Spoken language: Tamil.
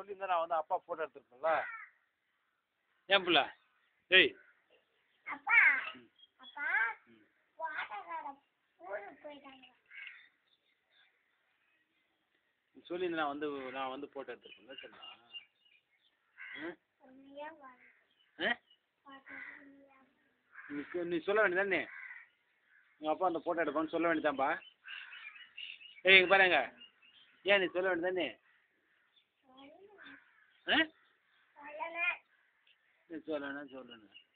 சொல்லியிருந்தா நான் வந்து அப்பா ஃபோட்டோ எடுத்துருப்பேன்ல ஏன் புள்ள ஏய் அப்பா அப்பா வாட்டக்கார ஊருக்கு போயிட்டாங்க நீ சொல்லியிருந்தா நான் வந்து நான் வந்து ஃபோட்டோ எடுத்துருப்பேன்ல சொன்னா ம் உண்மையா வாங்க ஆ வாட்டக்கார நீ சொ- நீ சொல்ல வேண்டியதானே உங்கள் அப்பா அந்த ஃபோட்டோ எடுப்பான்னு சொல்ல வேண்டியதான்பா ஏய் இங்கே பாருங்க ஏன் நீ சொல்ல வேண்டியதானே ஆ சொல்லலை நீ சொல்லணும் சொல்லணும்